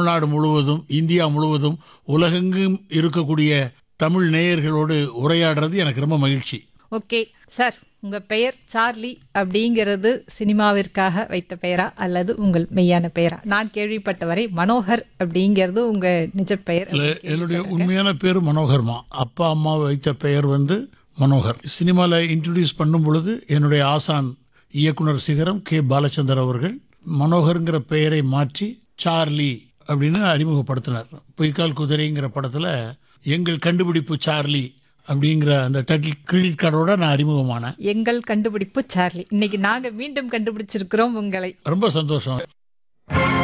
தமிழ்நாடு முழுவதும் இந்தியா முழுவதும் உலகெங்கும் இருக்கக்கூடிய தமிழ் நேயர்களோடு உரையாடுறது எனக்கு ரொம்ப மகிழ்ச்சி ஓகே சார் உங்க பெயர் சார்லி அப்படிங்கிறது சினிமாவிற்காக வைத்த பெயரா அல்லது உங்கள் மெய்யான பெயரா நான் கேள்விப்பட்டவரை மனோகர் அப்படிங்கிறது உங்க நிஜ பெயர் இல்ல, என்னுடைய உண்மையான பேர் மனோகர்மா அப்பா அம்மா வைத்த பெயர் வந்து மனோகர் சினிமாவில் இன்ட்ரடியூஸ் பண்ணும் பொழுது என்னுடைய ஆசான் இயக்குனர் சிகரம் கே பாலச்சந்தர் அவர்கள் மனோகருங்கிற பெயரை மாற்றி சார்லி அப்படின்னு அறிமுகப்படுத்தினார் பொய்க்கால் குதிரைங்கிற படத்தில் எங்கள் கண்டுபிடிப்பு சார்லி அப்படிங்கிற அந்த டைட்டில் கிரெடிட் கார்டோட நான் அறிமுகமானேன் எங்கள் கண்டுபிடிப்பு சார்லி இன்னைக்கு நாங்க மீண்டும் கண்டுபிடிச்சிருக்கிறோம் உங்களை ரொம்ப சந்தோஷம்